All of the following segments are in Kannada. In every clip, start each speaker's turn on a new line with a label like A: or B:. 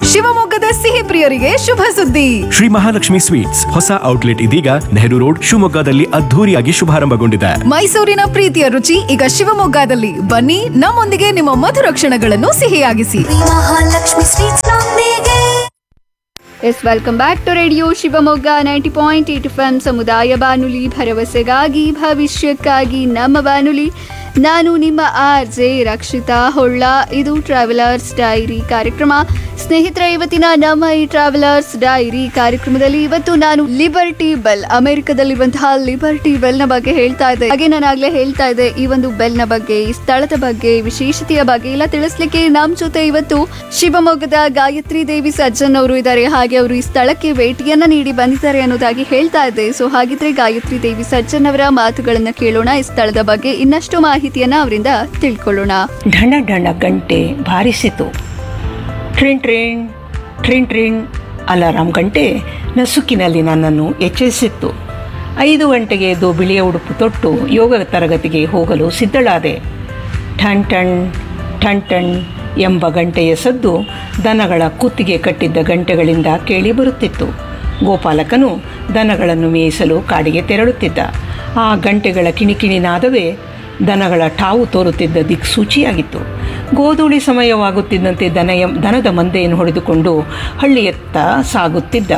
A: ಶಿವಮೊಗ್ಗದ ಸಿಹಿ ಪ್ರಿಯರಿಗೆ ಶುಭ ಸುದ್ದಿ
B: ಶ್ರೀ ಮಹಾಲಕ್ಷ್ಮಿ ಸ್ವೀಟ್ಸ್ ಹೊಸ ಔಟ್ಲೆಟ್ ಇದೀಗ ನೆಹರು ರೋಡ್ ಶಿವಮೊಗ್ಗದಲ್ಲಿ ಅದ್ಧೂರಿಯಾಗಿ ಶುಭಾರಂಭಗೊಂಡಿದೆ
A: ಮೈಸೂರಿನ ಪ್ರೀತಿಯ ರುಚಿ ಈಗ ಶಿವಮೊಗ್ಗದಲ್ಲಿ ಬನ್ನಿ ನಮ್ಮೊಂದಿಗೆ ನಿಮ್ಮ ಮಧುರ ಕ್ಷಣಗಳನ್ನು ಸಿಹಿಯಾಗಿಸಿ
C: ಮಹಾಲಕ್ಷ್ಮಿ ಸ್ವೀಟ್ಸ್ ನೊಂದಿಗೆ
D: yes welcome back to radio Shivamogga ninety point eight F M ಸಮುದಾಯ ಬಾನುಲಿ ಭರವಸೆಗಾಗಿ ಭವಿಷ್ಯಕ್ಕಾಗಿ ನಮ್ಮ ಬಾನುಲಿ ನಾನು ನಿಮ್ಮ ಆರ್ ಜೆ ರಕ್ಷಿತಾ ಹೊಳ್ಳ ಇದು ಟ್ರಾವೆಲರ್ಸ್ ಡೈರಿ ಕಾರ್ಯಕ್ರಮ ಸ್ನೇಹಿತರೆ ಇವತ್ತಿನ ನಮ್ಮ ಈ ಟ್ರಾವೆಲರ್ಸ್ ಡೈರಿ ಕಾರ್ಯಕ್ರಮದಲ್ಲಿ ಇವತ್ತು ನಾನು ಲಿಬರ್ಟಿ ಬೆಲ್ ಅಮೆರಿಕದಲ್ಲಿರುವಂತಹ ಲಿಬರ್ಟಿ ಬೆಲ್ ನ ಬಗ್ಗೆ ಹೇಳ್ತಾ ಇದ್ದೆ ಹಾಗೆ ನಾನು ಆಗ್ಲೇ ಹೇಳ್ತಾ ಇದ್ದೆ ಈ ಒಂದು ಬೆಲ್ ನ ಬಗ್ಗೆ ಈ ಸ್ಥಳದ ಬಗ್ಗೆ ವಿಶೇಷತೆಯ ಬಗ್ಗೆ ಎಲ್ಲ ತಿಳಿಸ್ಲಿಕ್ಕೆ ನಮ್ ಜೊತೆ ಇವತ್ತು ಶಿವಮೊಗ್ಗದ ಗಾಯತ್ರಿ ದೇವಿ ಸಜ್ಜನ್ ಅವರು ಇದ್ದಾರೆ ಹಾಗೆ ಅವರು ಈ ಸ್ಥಳಕ್ಕೆ ಭೇಟಿಯನ್ನ ನೀಡಿ ಬಂದಿದ್ದಾರೆ ಅನ್ನೋದಾಗಿ ಹೇಳ್ತಾ ಇದ್ದೆ ಸೊ ಹಾಗಿದ್ರೆ ಗಾಯತ್ರಿ ದೇವಿ ಸಜ್ಜನ್ ಅವರ ಮಾತುಗಳನ್ನ ಕೇಳೋಣ ಈ ಸ್ಥಳದ ಬಗ್ಗೆ ಇನ್ನಷ್ಟು ಮಾಹಿತಿಯನ್ನ ಅವರಿಂದ ತಿಳ್ಕೊಳ್ಳೋಣ
E: ಢಣ ಢಣ ಗಂಟೆ ಬಾರಿಸಿತು ಟ್ರಿನ್ ಟ್ರಿನ್ ಟ್ರಿನ್ ಟ್ರಿನ್ ಅಲಾರಾಮ್ ಗಂಟೆ ನಸುಕಿನಲ್ಲಿ ನನ್ನನ್ನು ಎಚ್ಚರಿಸಿತ್ತು ಐದು ಗಂಟೆಗೆ ಎದ್ದು ಬಿಳಿಯ ಉಡುಪು ತೊಟ್ಟು ಯೋಗ ತರಗತಿಗೆ ಹೋಗಲು ಸಿದ್ಧಳಾದೆ ಠಣ್ ಟಣ್ ಠಣ್ ಟಣ್ ಎಂಬ ಗಂಟೆಯ ಸದ್ದು ದನಗಳ ಕುತ್ತಿಗೆ ಕಟ್ಟಿದ್ದ ಗಂಟೆಗಳಿಂದ ಕೇಳಿ ಬರುತ್ತಿತ್ತು ಗೋಪಾಲಕನು ದನಗಳನ್ನು ಮೇಯಿಸಲು ಕಾಡಿಗೆ ತೆರಳುತ್ತಿದ್ದ ಆ ಗಂಟೆಗಳ ಕಿಣಿಕಿಣಿನಾದವೇ ದನಗಳ ಠಾವು ತೋರುತ್ತಿದ್ದ ದಿಕ್ಸೂಚಿಯಾಗಿತ್ತು ಗೋಧೂಳಿ ಸಮಯವಾಗುತ್ತಿದ್ದಂತೆ ದನಯ ದನದ ಮಂದೆಯನ್ನು ಹೊಡೆದುಕೊಂಡು ಹಳ್ಳಿಯತ್ತ ಸಾಗುತ್ತಿದ್ದ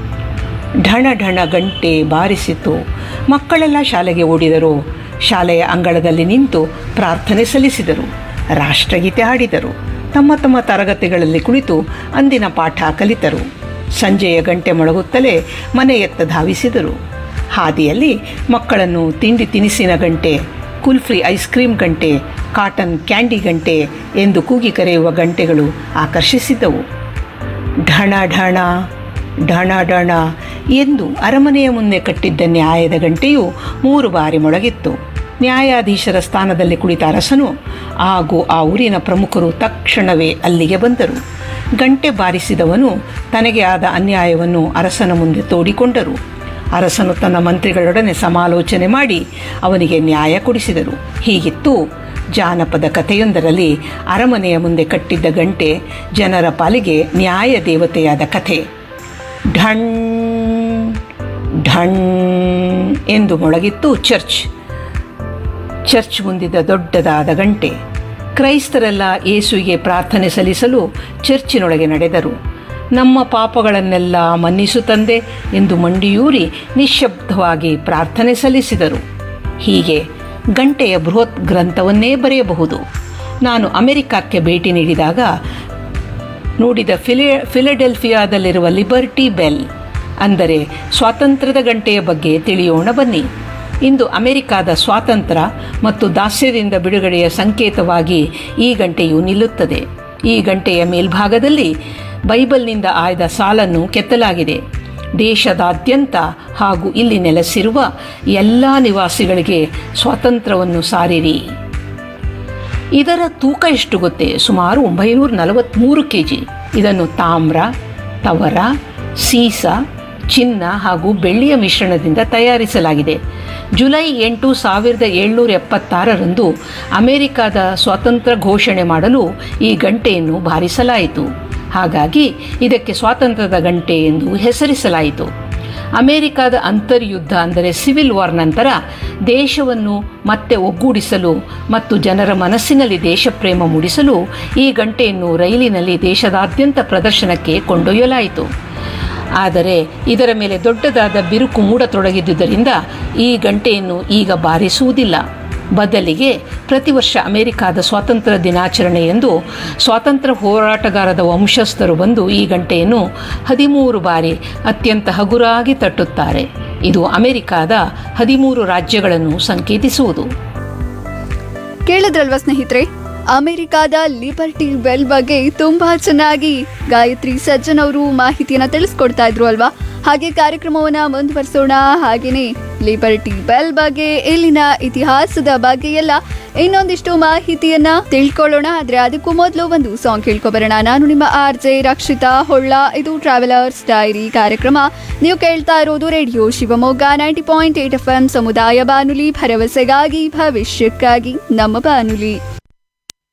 E: ಢಣ ಢಣ ಗಂಟೆ ಬಾರಿಸಿತು ಮಕ್ಕಳೆಲ್ಲ ಶಾಲೆಗೆ ಓಡಿದರು ಶಾಲೆಯ ಅಂಗಳದಲ್ಲಿ ನಿಂತು ಪ್ರಾರ್ಥನೆ ಸಲ್ಲಿಸಿದರು ರಾಷ್ಟ್ರಗೀತೆ ಹಾಡಿದರು ತಮ್ಮ ತಮ್ಮ ತರಗತಿಗಳಲ್ಲಿ ಕುಳಿತು ಅಂದಿನ ಪಾಠ ಕಲಿತರು ಸಂಜೆಯ ಗಂಟೆ ಮೊಳಗುತ್ತಲೇ ಮನೆಯತ್ತ ಧಾವಿಸಿದರು ಹಾದಿಯಲ್ಲಿ ಮಕ್ಕಳನ್ನು ತಿಂಡಿ ತಿನಿಸಿನ ಗಂಟೆ ಕುಲ್ಫ್ರಿ ಐಸ್ ಕ್ರೀಮ್ ಗಂಟೆ ಕಾಟನ್ ಕ್ಯಾಂಡಿ ಗಂಟೆ ಎಂದು ಕೂಗಿ ಕರೆಯುವ ಗಂಟೆಗಳು ಆಕರ್ಷಿಸಿದ್ದವು ಢಣ ಢಣ ಢಣ ಢಣ ಎಂದು ಅರಮನೆಯ ಮುಂದೆ ಕಟ್ಟಿದ್ದ ನ್ಯಾಯದ ಗಂಟೆಯು ಮೂರು ಬಾರಿ ಮೊಳಗಿತ್ತು ನ್ಯಾಯಾಧೀಶರ ಸ್ಥಾನದಲ್ಲಿ ಕುಳಿತ ಅರಸನು ಹಾಗೂ ಆ ಊರಿನ ಪ್ರಮುಖರು ತಕ್ಷಣವೇ ಅಲ್ಲಿಗೆ ಬಂದರು ಗಂಟೆ ಬಾರಿಸಿದವನು ತನಗೆ ಆದ ಅನ್ಯಾಯವನ್ನು ಅರಸನ ಮುಂದೆ ತೋಡಿಕೊಂಡರು ಅರಸನು ತನ್ನ ಮಂತ್ರಿಗಳೊಡನೆ ಸಮಾಲೋಚನೆ ಮಾಡಿ ಅವನಿಗೆ ನ್ಯಾಯ ಕೊಡಿಸಿದರು ಹೀಗಿತ್ತು ಜಾನಪದ ಕಥೆಯೊಂದರಲ್ಲಿ ಅರಮನೆಯ ಮುಂದೆ ಕಟ್ಟಿದ್ದ ಗಂಟೆ ಜನರ ಪಾಲಿಗೆ ನ್ಯಾಯ ದೇವತೆಯಾದ ಕಥೆ ಢಣ್ ಢಣ್ ಎಂದು ಮೊಳಗಿತ್ತು ಚರ್ಚ್ ಚರ್ಚ್ ಮುಂದಿದ್ದ ದೊಡ್ಡದಾದ ಗಂಟೆ ಕ್ರೈಸ್ತರೆಲ್ಲ ಯೇಸುವಿಗೆ ಪ್ರಾರ್ಥನೆ ಸಲ್ಲಿಸಲು ಚರ್ಚಿನೊಳಗೆ ನಡೆದರು ನಮ್ಮ ಪಾಪಗಳನ್ನೆಲ್ಲ ಮನ್ನಿಸು ತಂದೆ ಎಂದು ಮಂಡಿಯೂರಿ ನಿಶ್ಶಬ್ದವಾಗಿ ಪ್ರಾರ್ಥನೆ ಸಲ್ಲಿಸಿದರು ಹೀಗೆ ಗಂಟೆಯ ಬೃಹತ್ ಗ್ರಂಥವನ್ನೇ ಬರೆಯಬಹುದು ನಾನು ಅಮೆರಿಕಕ್ಕೆ ಭೇಟಿ ನೀಡಿದಾಗ ನೋಡಿದ ಫಿಲೆ ಫಿಲಡೆಲ್ಫಿಯಾದಲ್ಲಿರುವ ಲಿಬರ್ಟಿ ಬೆಲ್ ಅಂದರೆ ಸ್ವಾತಂತ್ರ್ಯದ ಗಂಟೆಯ ಬಗ್ಗೆ ತಿಳಿಯೋಣ ಬನ್ನಿ ಇಂದು ಅಮೆರಿಕಾದ ಸ್ವಾತಂತ್ರ್ಯ ಮತ್ತು ದಾಸ್ಯದಿಂದ ಬಿಡುಗಡೆಯ ಸಂಕೇತವಾಗಿ ಈ ಗಂಟೆಯು ನಿಲ್ಲುತ್ತದೆ ಈ ಗಂಟೆಯ ಮೇಲ್ಭಾಗದಲ್ಲಿ ಬೈಬಲ್ನಿಂದ ಆಯ್ದ ಸಾಲನ್ನು ಕೆತ್ತಲಾಗಿದೆ ದೇಶದಾದ್ಯಂತ ಹಾಗೂ ಇಲ್ಲಿ ನೆಲೆಸಿರುವ ಎಲ್ಲ ನಿವಾಸಿಗಳಿಗೆ ಸ್ವಾತಂತ್ರ್ಯವನ್ನು ಸಾರಿರಿ ಇದರ ತೂಕ ಎಷ್ಟು ಗೊತ್ತೇ ಸುಮಾರು ಒಂಬೈನೂರ ನಲವತ್ತ್ಮೂರು ಕೆ ಜಿ ಇದನ್ನು ತಾಮ್ರ ತವರ ಸೀಸ ಚಿನ್ನ ಹಾಗೂ ಬೆಳ್ಳಿಯ ಮಿಶ್ರಣದಿಂದ ತಯಾರಿಸಲಾಗಿದೆ ಜುಲೈ ಎಂಟು ಸಾವಿರದ ಏಳ್ನೂರ ಎಪ್ಪತ್ತಾರರಂದು ಅಮೆರಿಕದ ಸ್ವಾತಂತ್ರ್ಯ ಘೋಷಣೆ ಮಾಡಲು ಈ ಗಂಟೆಯನ್ನು ಬಾರಿಸಲಾಯಿತು ಹಾಗಾಗಿ ಇದಕ್ಕೆ ಸ್ವಾತಂತ್ರ್ಯದ ಗಂಟೆ ಎಂದು ಹೆಸರಿಸಲಾಯಿತು ಅಮೆರಿಕದ ಅಂತರ್ಯುದ್ಧ ಅಂದರೆ ಸಿವಿಲ್ ವಾರ್ ನಂತರ ದೇಶವನ್ನು ಮತ್ತೆ ಒಗ್ಗೂಡಿಸಲು ಮತ್ತು ಜನರ ಮನಸ್ಸಿನಲ್ಲಿ ದೇಶಪ್ರೇಮ ಮೂಡಿಸಲು ಈ ಗಂಟೆಯನ್ನು ರೈಲಿನಲ್ಲಿ ದೇಶದಾದ್ಯಂತ ಪ್ರದರ್ಶನಕ್ಕೆ ಕೊಂಡೊಯ್ಯಲಾಯಿತು ಆದರೆ ಇದರ ಮೇಲೆ ದೊಡ್ಡದಾದ ಬಿರುಕು ಮೂಡತೊಡಗಿದ್ದುದರಿಂದ ಈ ಗಂಟೆಯನ್ನು ಈಗ ಬಾರಿಸುವುದಿಲ್ಲ ಬದಲಿಗೆ ಪ್ರತಿ ವರ್ಷ ಅಮೆರಿಕಾದ ಸ್ವಾತಂತ್ರ್ಯ ದಿನಾಚರಣೆ ಎಂದು ಸ್ವಾತಂತ್ರ್ಯ ಹೋರಾಟಗಾರದ ವಂಶಸ್ಥರು ಬಂದು ಈ ಗಂಟೆಯನ್ನು ಹದಿಮೂರು ಬಾರಿ ಅತ್ಯಂತ ಹಗುರಾಗಿ ತಟ್ಟುತ್ತಾರೆ ಇದು ಅಮೆರಿಕಾದ ಹದಿಮೂರು ರಾಜ್ಯಗಳನ್ನು ಸಂಕೇತಿಸುವುದು
D: ಕೇಳಿದ್ರಲ್ವಾ ಸ್ನೇಹಿತರೆ ಅಮೆರಿಕಾದ ಲಿಬರ್ಟಿ ಬೆಲ್ ಬಗ್ಗೆ ತುಂಬಾ ಚೆನ್ನಾಗಿ ಗಾಯತ್ರಿ ಸಜ್ಜನ್ ಅವರು ಮಾಹಿತಿಯನ್ನ ತಿಳಿಸ್ಕೊಡ್ತಾ ಇದ್ರು ಅಲ್ವಾ ಹಾಗೆ ಕಾರ್ಯಕ್ರಮವನ್ನ ಮುಂದುವರಿಸೋಣ ಹಾಗೇನೆ ಲಿಬರ್ಟಿ ಬೆಲ್ ಬಗ್ಗೆ ಇಲ್ಲಿನ ಇತಿಹಾಸದ ಬಗ್ಗೆ ಎಲ್ಲ ಇನ್ನೊಂದಿಷ್ಟು ಮಾಹಿತಿಯನ್ನ ತಿಳ್ಕೊಳ್ಳೋಣ ಆದ್ರೆ ಅದಕ್ಕೂ ಮೊದಲು ಒಂದು ಸಾಂಗ್ ಕೇಳ್ಕೊಬರೋಣ ನಾನು ನಿಮ್ಮ ಆರ್ ಜೆ ರಕ್ಷಿತಾ ಹೊಳ್ಳ ಇದು ಟ್ರಾವೆಲರ್ಸ್ ಡೈರಿ ಕಾರ್ಯಕ್ರಮ ನೀವು ಕೇಳ್ತಾ ಇರೋದು radio Shivamogga ninety point eight F M ಸಮುದಾಯ ಬಾನುಲಿ ಭರವಸೆಗಾಗಿ ಭವಿಷ್ಯಕ್ಕಾಗಿ ನಮ್ಮ ಬಾನುಲಿ